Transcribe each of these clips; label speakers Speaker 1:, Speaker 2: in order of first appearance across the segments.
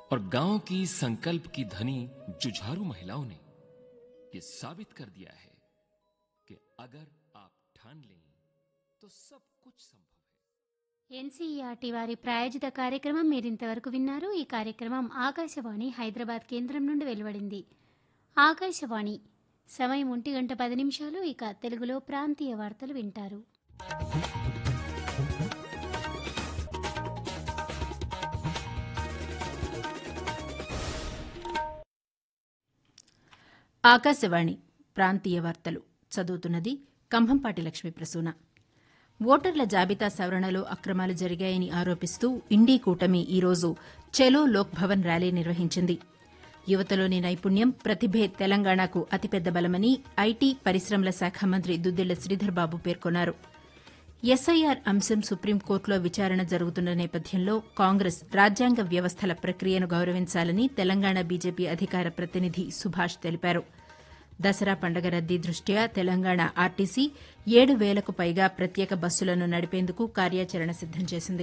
Speaker 1: और गांव की संकल्प की धनी जुझारू महिलाओं ने ये साबित कर दिया है कि अगर आप ठान लें तो सब कुछ संभव है
Speaker 2: ఎన్సీఈఆర్టీ వారి ప్రాయోజిత కార్యక్రమం మీరింతవరకు విన్నారు ఈ కార్యక్రమం ఆకాశవాణి హైదరాబాద్ కేంద్రం నుండి వెలువడింది ఆకాశవాణి సమయం ఒంటి గంట పది నిమిషాలు ఇక తెలుగులో ప్రాంతీయ వార్తలు వింటారు
Speaker 3: ఆకాశవాణి ప్రాంతీయ వార్తలు చదువుతున్నది కంభంపాటి లక్ష్మీ ప్రసూన ఓటర్ల జాబితా సవరణలో అక్రమాలు జరిగాయని ఆరోపిస్తూ ఇండీ కూటమి ఈరోజు చెలో లోక్ భవన్ ర్యాలీ నిర్వహించింది యువతలోని నైపుణ్యం ప్రతిభే తెలంగాణకు అతిపెద్ద బలమని ఐటీ పరిశ్రమల శాఖ మంత్రి దుద్దిళ్ల శ్రీధర్ బాబు పేర్కొన్నారు ఎస్ఐఆర్ అంశం సుప్రీంకోర్టులో విచారణ జరుగుతున్న నేపథ్యంలో కాంగ్రెస్ రాజ్యాంగ వ్యవస్థల ప్రక్రియను గౌరవించాలని తెలంగాణ బీజేపీ అధికార ప్రతినిధి సుభాష్ తెలిపారు దసరా పండగ రద్దీ దృష్ట్యా తెలంగాణ ఆర్టీసీ ఏడు వేలకు పైగా ప్రత్యేక బస్సులను నడిపేందుకు కార్యాచరణ సిద్దం చేసింది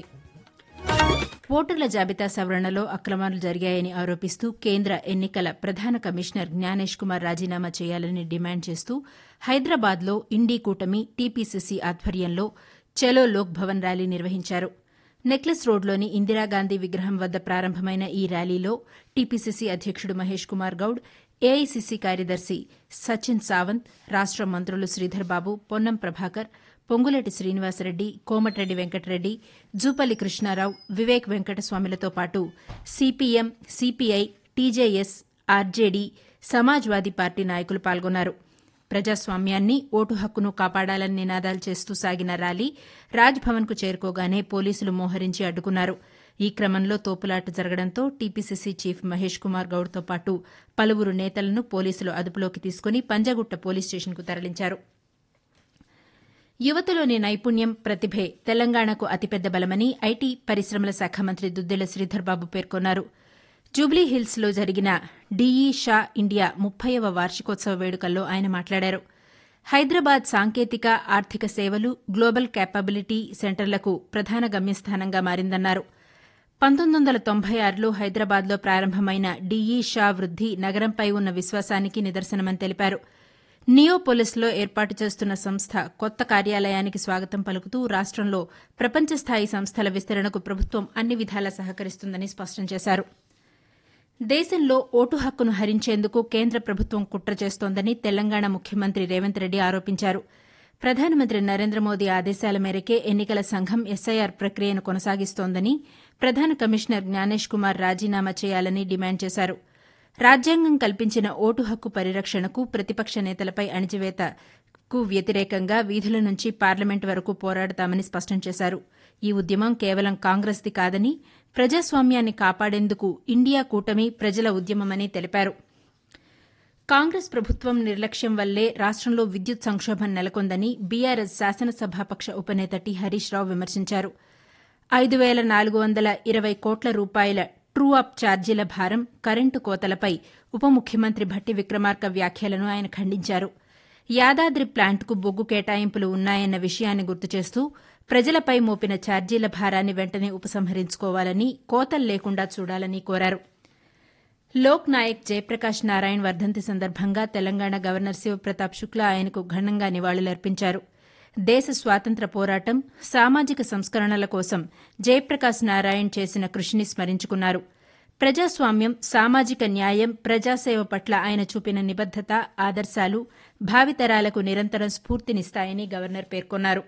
Speaker 3: ఓటర్ల జాబితా సవరణలో అక్రమాలు జరిగాయని ఆరోపిస్తూ కేంద్ర ఎన్నికల ప్రధాన కమిషనర్ జ్ఞానేష్ కుమార్ రాజీనామా చేయాలని డిమాండ్ చేస్తూ హైదరాబాద్లో ఇండీ కూటమి టీపీసీసీ ఆధ్వర్యంలో చలో లోక్ భవన్ ర్యాలీ నిర్వహించారు నెక్లెస్ రోడ్లోని ఇందిరాగాంధీ విగ్రహం వద్ద ప్రారంభమైన ఈ ర్యాలీలో టీపీసీసీ అధ్యకుడు మహేష్ కుమార్ గౌడ్ ఏఐసీసీ కార్యదర్శి సచిన్ సావంత్ రాష్ట మంత్రులు శ్రీధర్ బాబు పొన్నం ప్రభాకర్ పొంగులేటి శ్రీనివాసరెడ్డి కోమటిరెడ్డి వెంకటరెడ్డి జూపల్లి కృష్ణారావు వివేక్ వెంకటస్వామిలతో పాటు CPM CPI TJS RJD Samajwadi party నాయకులు పాల్గొన్నారు ప్రజాస్వామ్యాన్ని ఓటు హక్కును కాపాడాలని నినాదాలు చేస్తూ సాగిన ర్యాలీ రాజ్భవన్కు చేరుకోగానే పోలీసులు మోహరించి అడ్డుకున్నారు ఈ క్రమంలో తోపులాట జరగడంతో టీపీసీసీ చీఫ్ మహేష్ కుమార్ గౌడ్తో పాటు పలువురు నేతలను పోలీసులు అదుపులోకి తీసుకుని పంజగుట్ట పోలీస్ స్టేషన్కు తరలించారు యువతలోని నైపుణ్యం ప్రతిభే తెలంగాణకు అతిపెద్ద బలమని ఐటీ పరిశ్రమల శాఖ మంత్రి దుద్దిళ్ల శ్రీధర్ బాబు పేర్కొన్నారు జూబ్లీహిల్స్లో జరిగిన డీఈ షా ఇండియా ముప్పైవ వార్షికోత్సవ వేడుకల్లో ఆయన మాట్లాడారు హైదరాబాద్ సాంకేతిక ఆర్థిక సేవలు గ్లోబల్ క్యాపబిలిటీ సెంటర్లకు ప్రధాన గమ్యస్థానంగా మారిందన్నారు పంతొమ్మిది వందల తొంభై ఆరులో హైదరాబాద్లో ప్రారంభమైన డీఈ షా వృద్ది నగరంపై ఉన్న విశ్వాసానికి నిదర్శనమని తెలిపారు నియోపోలిస్లో ఏర్పాటు చేస్తున్న సంస్థ కొత్త కార్యాలయానికి స్వాగతం పలుకుతూ రాష్టంలో ప్రపంచస్థాయి సంస్థల విస్తరణకు ప్రభుత్వం అన్ని విధాలా సహకరిస్తుందని స్పష్టం చేశారు దేశంలో ఓటు హక్కును హరించేందుకు కేంద్ర ప్రభుత్వం కుట్ర చేస్తోందని తెలంగాణ ముఖ్యమంత్రి రేవంత్ రెడ్డి ఆరోపించారు ప్రధానమంత్రి నరేంద్ర మోదీ ఆదేశాల మేరకే ఎన్నికల సంఘం ఎస్ఐఆర్ ప్రక్రియను కొనసాగిస్తోందని ప్రధాన కమిషనర్ జ్ఞానేష్ కుమార్ రాజీనామా చేయాలని డిమాండ్ చేశారు రాజ్యాంగం కల్పించిన ఓటు హక్కు పరిరక్షణకు ప్రతిపక్ష నేతలపై అణిచివేతకు వ్యతిరేకంగా వీధుల నుంచి పార్లమెంటు వరకు పోరాడతామని స్పష్టం చేశారు ఈ ఉద్యమం కేవలం కాంగ్రెస్ది కాదని ప్రజాస్వామ్యాన్ని కాపాడేందుకు ఇండియా కూటమి ప్రజల ఉద్యమమని తెలిపారు కాంగ్రెస్ ప్రభుత్వం నిర్లక్ష్యం వల్లే రాష్టంలో విద్యుత్ సంక్షోభం నెలకొందని బీఆర్ఎస్ శాసనసభాపక్ష ఉపనేత టి హరీష్ రావు విమర్శించారు ఐదు వేల నాలుగు వందల ఇరవై కోట్ల రూపాయల ట్రూ అప్ ఛార్జీల భారం కరెంటు కోతలపై ఉప ముఖ్యమంత్రి భట్టి విక్రమార్క వ్యాఖ్యలను ఆయన ఖండించారు యాదాద్రి ప్లాంట్కు బొగ్గు కేటాయింపులు ఉన్నాయన్న విషయాన్ని గుర్తు చేస్తూ ప్రజలపై మోపిన ఛార్జీల భారాన్ని వెంటనే ఉపసంహరించుకోవాలని కోతలు లేకుండా చూడాలని కోరారు లోక్ నాయక్ జయప్రకాష్ నారాయణ్ వర్ధంతి సందర్భంగా తెలంగాణ గవర్నర్ శివప్రతాప్ శుక్లా ఆయనకు ఘనంగా నివాళులర్పించారు దేశ స్వాతంత్ర పోరాటం సామాజిక సంస్కరణల కోసం జయప్రకాష్ నారాయణ్ చేసిన కృషిని స్మరించుకున్నారు ప్రజాస్వామ్యం సామాజిక న్యాయం ప్రజాసేవ పట్ల ఆయన చూపిన నిబద్దత ఆదర్శాలు భావితరాలకు నిరంతరం స్ఫూర్తినిస్తాయని గవర్నర్ పేర్కొన్నారు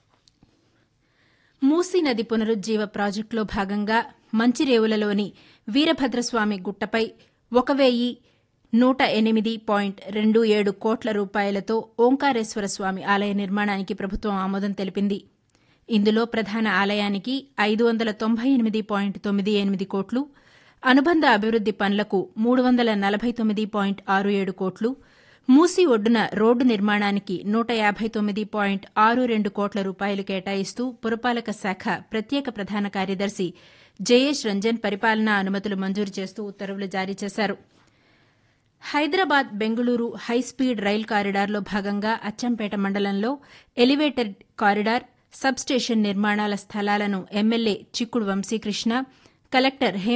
Speaker 3: మూసీ నది పునరుజ్జీవ ప్రాజెక్టులో భాగంగా మంచిరేవులలోని వీరభద్రస్వామి గుట్టపై ఒక వెయ్యి నూట ఎనిమిది పాయింట్ రెండు ఏడు కోట్ల రూపాయలతో ఓంకారేశ్వర స్వామి ఆలయ నిర్మాణానికి ప్రభుత్వం ఆమోదం తెలిపింది ఇందులో ప్రధాన ఆలయానికి ఐదు వందల తొంభై ఎనిమిది పాయింట్ తొమ్మిది ఎనిమిది కోట్లు అనుబంధ అభివృద్ది పనులకు మూడు వందల నలభై తొమ్మిది పాయింట్ ఆరు ఏడు కోట్లు మూసి ఒడ్డున రోడ్డు నిర్మాణానికి నూట యాభై తొమ్మిది పాయింట్ ఆరు రెండు కోట్ల రూపాయలు కేటాయిస్తూ పురపాలక శాఖ ప్రత్యేక ప్రధాన కార్యదర్శి జయేష్ రంజన్ పరిపాలనా అనుమతులు మంజూరు చేస్తూ ఉత్తర్వులు జారీ చేశారు హైదరాబాద్ బెంగళూరు హైస్పీడ్ రైల్ కారిడార్లో భాగంగా అచ్చంపేట మండలంలో ఎలివేటెడ్ కారిడార్ సబ్ స్టేషన్ నిర్మాణాల స్థలాలను ఎమ్మెల్యే చిక్కుడు వంశీకృష్ణ కలెక్టర్